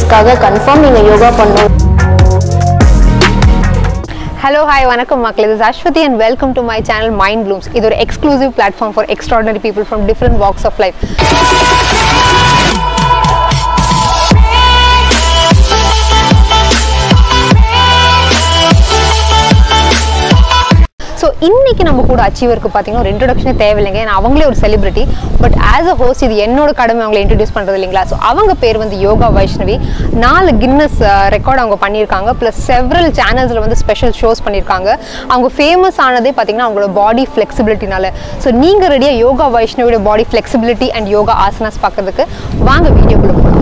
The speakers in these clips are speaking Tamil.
ஃபிட்னஸ்க்காக கன்ஃபார்ம் நீங்கள் யோகா பண்ணணும் ஹலோ ஹாய் வணக்கம் மக்கள் இது Aswathi and welcome to my channel Mind Blooms இது ஒரு exclusive platform for extraordinary people from different walks of life so இன்னைக்கு நம்ம கூட அச்சீவருக்கு பார்த்தீங்கன்னா ஒரு இன்ட்ரடக்ஷனே தேவையில்லைங்க ஏன்னா அவங்களே ஒரு celebrity but as a host இது என்னோட கடமை அவங்களை இன்ட்ரடியூஸ் பண்ணுறது இல்லைங்களா ஸோ அவங்க பேர் வந்து யோகா வைஷ்ணவி நாலு கின்னஸ் ரெக்கார்ட் அவங்க பண்ணியிருக்காங்க ப்ளஸ் செவரல் சேனல்ஸில் வந்து ஸ்பெஷல் ஷோஸ் பண்ணியிருக்காங்க அவங்க ஃபேமஸ் ஆனதே பார்த்தீங்கன்னா அவங்களோட பாடி ஃப்ளெக்சிபிலிட்டினால ஸோ நீங்கள் ரெடியாக யோகா வைஷ்ணவியோட body flexibility and yoga asanas பார்க்கறதுக்கு வாங்க வீடியோக்குள்ள போகலாம்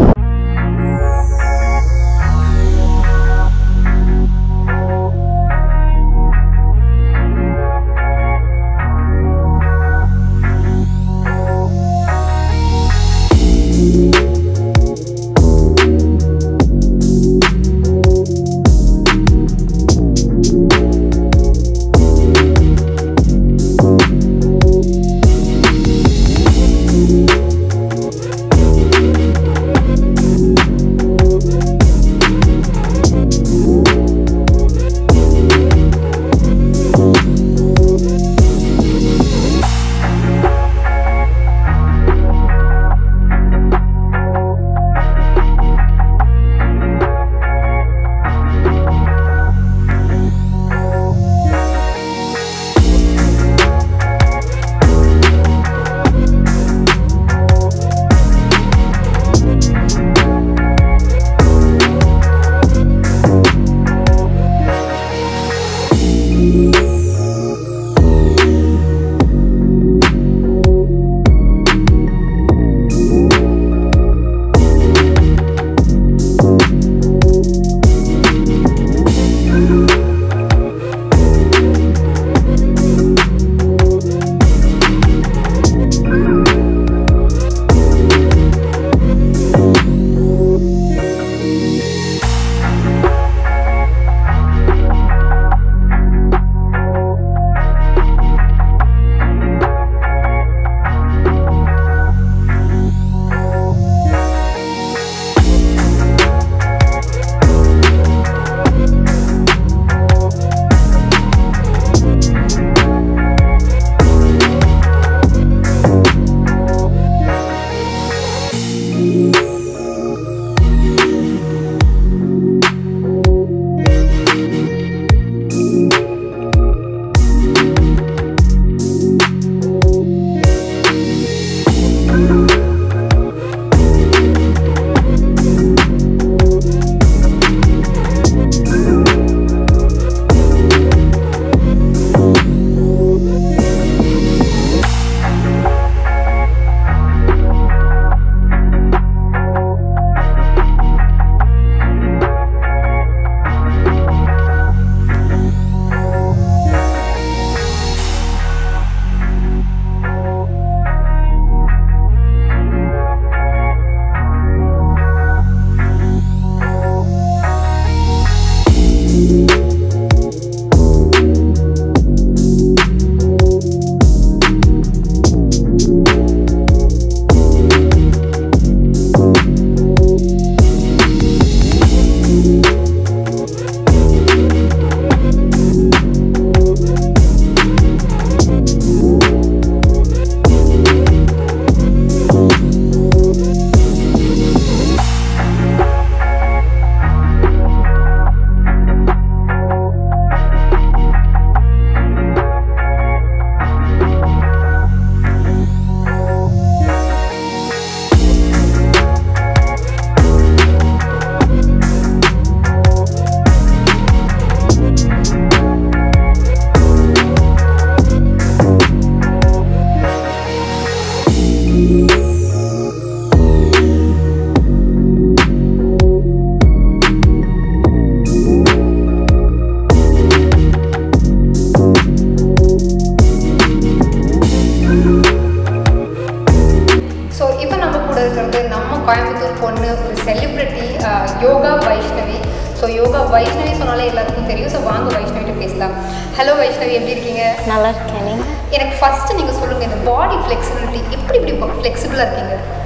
கோயம்புத்தூர் பொண்ணு ஒரு செலிப்ரிட்டி யோகா வைஷ்ணவி ஸோ யோகா வைஷ்ணவி சொன்னாலே எல்லாருக்கும் தெரியும் ஸோ வாங்க வைஷ்ணவிட்ட பேசலாம் ஹலோ வைஷ்ணவி எப்படி இருக்கீங்க நல்லா இருக்கேன் நீங்க எனக்கு ஃபஸ்ட்டு நீங்கள் சொல்லுங்கள் இந்த பாடி ஃப்ளெக்சிபிலிட்டி எப்படி இப்படி ஃப்ளெக்சிபிளாக இருக்கீங்க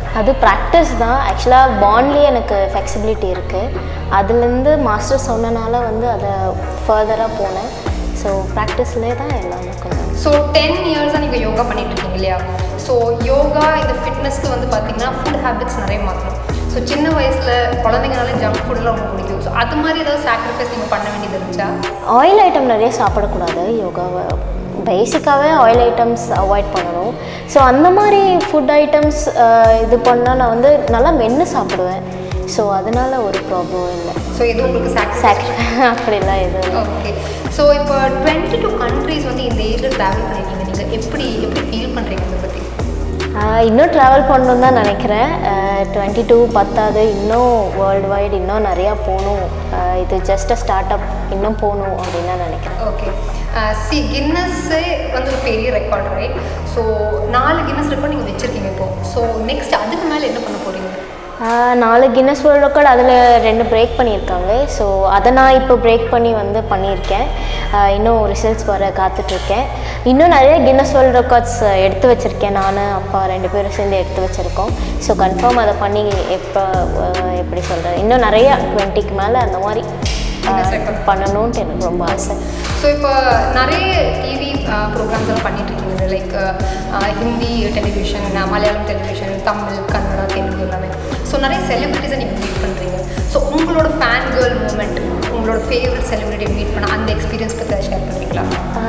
அது ப்ராக்டிஸ் தான் ஆக்சுவலாக பாண்ட்லேயே எனக்கு ஃப்ளெக்சிபிலிட்டி இருக்குது அதுலேருந்து மாஸ்டர் சொன்னனால வந்து அதை ஃபர்தராக போனேன் ஸோ ப்ராக்டிஸ்லேயே தான் எல்லாமே கொஞ்சம் ஸோ டென் இயர்ஸாக நீங்கள் யோகா பண்ணிட்டு இருக்கீங்க இல்லையா ஸோ யோகா இந்த ஃபிட்னஸ்க்கு வந்து பார்த்தீங்கன்னா ஃபுட் ஹேபிட்ஸ் நிறைய மாற்றணும் ஸோ சின்ன வயசில் குழந்தைங்கனால ஜங்க் ஃபுட்லாம் ரொம்ப பிடிக்கும் ஸோ அது மாதிரி ஏதாவது சாக்ரிஃபைஸ் நீங்கள் பண்ண வேண்டியது இருந்துச்சா ஆயில் ஐட்டம் நிறைய சாப்பிடக்கூடாது யோகாவை பேசிக்காகவே ஆயில் ஐட்டம்ஸ் அவாய்ட் பண்ணணும் ஸோ அந்த மாதிரி ஃபுட் ஐட்டம்ஸ் இது பண்ணால் நான் வந்து நல்லா மென்று சாப்பிடுவேன் ஸோ அதனால ஒரு ப்ராப்ளம் இல்லை ஸோ எதுவும் உங்களுக்கு சாக்ரிஃபைஸ் சாக்ரிஃபை அப்படிலாம் எதுவும் இல்லை. ஓகே ஸோ இப்போ டுவெண்ட்டி டூ கண்ட்ரீஸ் வந்து இந்த ஏஜில் ட்ராவல் பண்ணியிருக்கீங்க நீங்கள் எப்படி எப்படி ஃபீல் பண்ணுறீங்க இதை பற்றி ஆஹ் இன்னும் ட்ராவல் பண்ணணும்னு தான் நினைக்கிறேன் டுவெண்ட்டி டூ பத்தாது இன்னும் வேர்ல்டு வைடு இன்னும் நிறையா போகணும் ஆஹ் இது ஜஸ்ட் அ ஸ்டார்ட் அப் இன்னும் போகணும் அப்படின்னு தான் நினைக்கிறேன் ஓகே சி கின்னஸ்ஸே வந்து ஒரு பெரிய ரெக்கார்ட் ரைட் ஸோ நாலு கின்னஸ் ரெக்கார்ட் நீங்கள் வச்சுருக்கீங்க இப்போ ஸோ நெக்ஸ்ட் அதுக்கு மேலே என்ன பண்ண போகிறீங்க ஆஹ் நாலு கின்னஸ் வேர்ல்ட் ரெக்கார்ட் அதில் ரெண்டு பிரேக் பண்ணியிருக்காங்க ஸோ அதை நான் இப்போ பிரேக் பண்ணி வந்து பண்ணியிருக்கேன் ஆஹ் இன்னும் ரிசல்ட்ஸ் வர காத்துட்ருக்கேன் இன்னும் நிறைய கின்னஸ் வேர்ல்ட் ரெக்கார்ட்ஸ் எடுத்து வச்சுருக்கேன் நான் அப்பா ரெண்டு பேரும் சேர்ந்து எடுத்து வச்சுருக்கோம் ஸோ கன்ஃபார்ம் அதை பண்ணி எப்போ ஆஹ் எப்படி சொல்கிறேன் இன்னும் நிறையா டுவெண்ட்டிக்கு மேலே அந்த மாதிரி Guinness record. பண்ணணுன்ட்டு எனக்கு ரொம்ப ஆசை ஸோ இப்போ நிறைய டிவி ப்ரோக்ராம்ஸ் எல்லாம் பண்ணிட்டு இருக்கீங்க like Hindi television Malayalam television Tamil Kannada Telugu எல்லாமே ஸோ நிறைய செலிபிரிட்டிஸை நீங்கள் மீட் பண்ணுறீங்க ஸோ உங்களோட ஃபேன் கேர்ள் மூமெண்ட் உங்களோட ஃபேவரட் செலிபிரிட்டி மீட் பண்ண அந்த எக்ஸ்பீரியன்ஸ் பற்றி ஷேர் பண்ணுறீங்களா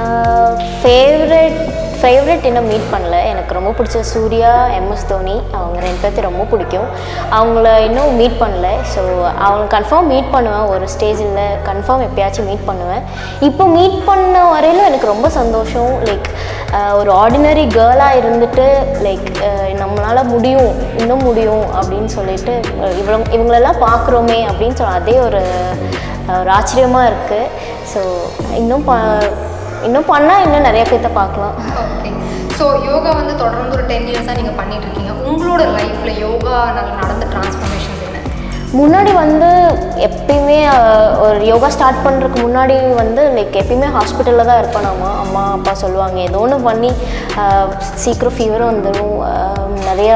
ஃபேவரட் ஃபேவரட் இன்னும் மீட் பண்ணல எனக்கு ரொம்ப பிடிச்ச சூர்யா எம்எஸ் தோனி அவங்க ரெண்டு பேர்த்து ரொம்ப பிடிக்கும் அவங்கள இன்னும் மீட் பண்ணல ஸோ அவங்க கன்ஃபார்ம் மீட் பண்ணுவேன் ஒரு ஸ்டேஜில் கன்ஃபார்ம் எப்பயாச்சும் மீட் பண்ணுவேன் இப்போ மீட் பண்ண வரையிலும் எனக்கு ரொம்ப சந்தோஷம் லைக் ஒரு ஆர்டினரி கேர்ளாக இருந்துட்டு லைக் நம்மளால் முடியும் இன்னும் முடியும் அப்படின்னு சொல்லிட்டு அஹ் இவங்க இவங்களெல்லாம் பார்க்குறோமே அப்படின்னு சொல்ல அதே ஒரு அஹ் ஒரு ஆச்சரியமாக இருக்குது ஸோ இன்னும் ப இன்னும் பண்ணால் இன்னும் நிறைய பேர்த்த பார்க்கலாம் ஓகே ஸோ யோகா வந்து தொடர்ந்து ஒரு டென் இயர்ஸாக நீங்கள் பண்ணிட்டு இருக்கீங்க உங்களோட லைஃப்பில் யோகானால நடந்த டிரான்ஸ்ஃபர்மேஷன்ஸ் என்ன முன்னாடி வந்து எப்பயுமே அஹ், ஒரு யோகா ஸ்டார்ட் பண்ணுறதுக்கு முன்னாடி வந்து லைக் எப்பயுமே ஹாஸ்பிட்டலில் தான் இருப்பேன் நம்ம அம்மா அப்பா சொல்லுவாங்க ஏதோ ஒன்று பண்ணி அஹ், சீக்கிரம் ஃபீவரும் வந்துடும் அஹ், நிறையா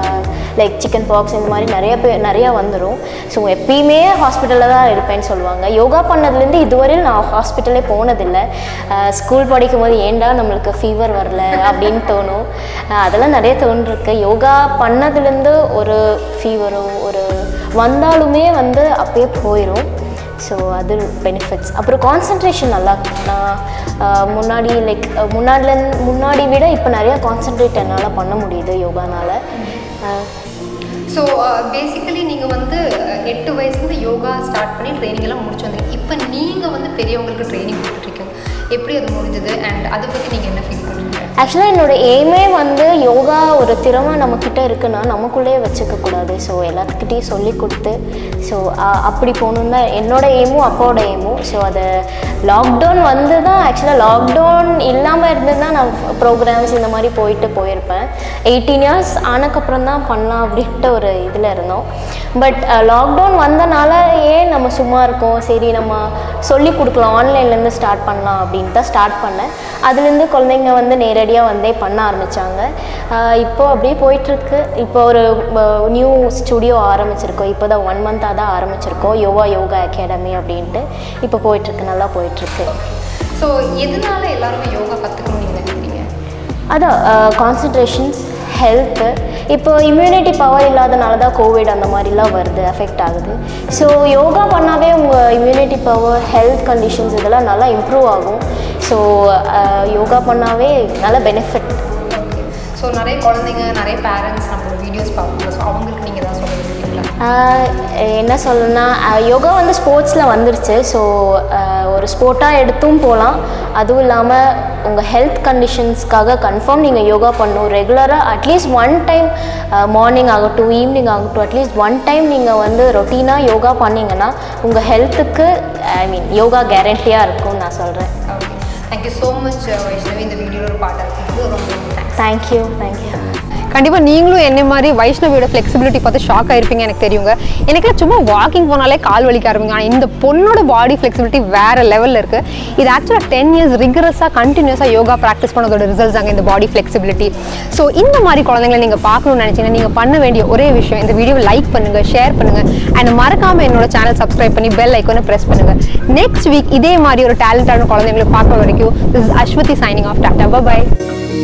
லைக் சிக்கன் பாக்ஸ் இந்த மாதிரி நிறைய பேர் நிறையா வந்துடும் ஸோ எப்பயுமே ஹாஸ்பிட்டலில் தான் இருப்பேன்னு சொல்லுவாங்க யோகா பண்ணதுலேருந்து இதுவரையும் நான் ஹாஸ்பிட்டலே போனதில்லை ஸ்கூல் படிக்கும் போது ஏன்டா நம்மளுக்கு ஃபீவர் வரல அப்படின்னு தோணும் அஹ், அதெல்லாம் நிறைய தோன்றிருக்கு யோகா பண்ணதுலேருந்து ஒரு ஃபீவரோ ஒரு வந்தாலுமே வந்து அப்பயே போயிடும் ஸோ அது பெனிஃபிட்ஸ் அப்புறம் கான்சன்ட்ரேஷன் நல்லா நான் அஹ், முன்னாடி லைக் முன்னாடிலேருந்து முன்னாடி விட இப்போ நிறையா கான்சன்ட்ரேட் என்னால் பண்ண முடியுது யோகானால அஹ், ஸோ பேசிக்கலி நீங்கள் வந்து அஹ், எட்டு வயசுலேருந்து யோகா ஸ்டார்ட் பண்ணி ட்ரைனிங் எல்லாம் முடிச்சு வந்தீங்க இப்போ நீங்கள் வந்து பெரியவங்களுக்கு ட்ரைனிங் கொடுத்துட்ருக்கீங்க எப்படி அது முடிஞ்சது அண்ட் அதை பற்றி நீங்கள் என்ன ஃபீல் பண்ணுறீங்க ஆக்சுவலாக என்னோட எய்மே வந்து யோகா ஒரு திறமை நம்மக்கிட்ட இருக்குன்னா நமக்குள்ளேயே வச்சுக்க கூடாது ஸோ எல்லாத்துக்கிட்டையும் சொல்லி கொடுத்து ஸோ அப்படி போகணும் தான் என்னோட எய்மும் அப்பாவோட எய்மும் ஸோ அதை லாக்டவுன் வந்து தான் ஆக்சுவலாக லாக்டவுன் இல்லாமல் இருந்து தான் நான் ப்ரோக்ராம்ஸ் இந்த மாதிரி போயிட்டு போயிருப்பேன் எயிட்டீன் இயர்ஸ் ஆனக்கப்புறம் தான் பண்ணலாம் அப்படின்ட்டு ஒரு இதில் இருந்தோம் பட் லாக்டவுன் வந்தனால ஏன் நம்ம சும்மா இருக்கோம் சரி நம்ம சொல்லி கொடுக்கலாம் ஆன்லைன்லேருந்து ஸ்டார்ட் பண்ணலாம் அப்படின்ட்டு தான் ஸ்டார்ட் பண்ணேன் அதுலேருந்து குழந்தைங்க வந்து நேரடியாக வந்தே பண்ண ஆரம்பித்தாங்க இப்போ அப்படியே போயிட்டுருக்கு இப்போ ஒரு நியூ ஸ்டுடியோ ஆரம்பிச்சிருக்கோம் இப்போ தான் ஒன் மந்த்தாக தான் ஆரம்பிச்சிருக்கோம் யோகா யோகா அகாடமி அப்படின்ட்டு இப்போ போயிட்டுருக்கு நல்லா போயிட்டுருக்கு ஸோ எதனால எல்லாருமே யோகா கற்றுக்கணும்னு நீங்கள் நினைக்கிறீங்க அதான் கான்சன்ட்ரேஷன்ஸ் ஹெல்த்து இப்போ இம்யூனிட்டி பவர் இல்லாதனால தான் கோவிட் அந்த மாதிரிலாம் வருது எஃபெக்ட் ஆகுது ஸோ யோகா பண்ணாவே உங்கள் இம்யூனிட்டி பவர் ஹெல்த் கண்டிஷன்ஸ் இதெல்லாம் நல்லா இம்ப்ரூவ் ஆகும் ஸோ யோகா பண்ணாவே நல்ல பெனிஃபிட் ஓகே ஸோ நிறைய குழந்தைங்க நிறைய பேரண்ட்ஸ் நம்மளோட வீடியோஸ் பார்ப்பாங்க ஸோ அவங்களுக்கு நீங்கள் தான் சொல்ல விரும்புறீங்களா ஆஹ் என்ன சொல்லணும்னா ஆஹ் யோகா வந்து ஸ்போர்ட்ஸில் வந்துருச்சு ஸோ ஒரு ஸ்போர்ட்டாக எடுத்தும் போகலாம் அதுவும் இல்லாமல் உங்கள் ஹெல்த் கண்டிஷன்ஸ்க்காக கன்ஃபார்ம் நீங்கள் யோகா பண்ணணும் ரெகுலராக அட்லீஸ்ட் ஒன் டைம் மார்னிங் ஆகட்டும் ஈவினிங் ஆகட்டும் அட்லீஸ்ட் ஒன் டைம் நீங்கள் வந்து ரொட்டீனாக யோகா பண்ணீங்கன்னா உங்கள் ஹெல்த்துக்கு ஐ மீன் யோகா கேரண்டியாக இருக்கும்னு நான் சொல்கிறேன் okay thank you so much Vaishnavi இந்த வீடியோவில் ஒரு பாட்டாக இருக்கும்போது ரொம்ப ரொம்ப தேங்க்ஸ் தேங்க்யூ தேங்க்யூ கண்டிப்பாக நீங்களும் என்ன மாதிரி வைஷ்ணவியோட ஃப்ளெக்சிபிலிட்டி பார்த்து ஷாக் ஆயிருப்பீங்க எனக்கு தெரியுங்க எனக்குலாம் சும்மா வாக்கிங் போனாலே கால் வலிக்க ஆரம்பிங்க ஆனால் இந்த பொண்ணோட பாடி ஃப்ளெக்சிபிலிட்டி வேற லெவலில் இருக்கு இது ஆக்சுவலாக டென் இயர்ஸ் ரிகரஸாக கண்டினியூஸாக யோகா ப்ராக்டிஸ் பண்ணதோட ரிசல்ட்ஸ் அங்கே இந்த பாடி ஃப்ளெக்சிபிலிட்டி ஸோ இந்த மாதிரி குழந்தைங்களை நீங்கள் பார்க்கணும்னு நினச்சிங்கன்னா நீங்கள் பண்ண வேண்டிய ஒரே விஷயம் இந்த வீடியோவை லைக் பண்ணுங்க ஷேர் பண்ணுங்க அண்ட் மறக்காம என்னோட சேனல் சப்ஸ்கிரைப் பண்ணி பெல் ஐக்கோனை ப்ரெஸ் பண்ணுங்க நெக்ஸ்ட் வீக் இதே மாதிரி ஒரு டேலண்டான குழந்தைங்களை பார்க்க வரைக்கும் this Aswathi signing off tata by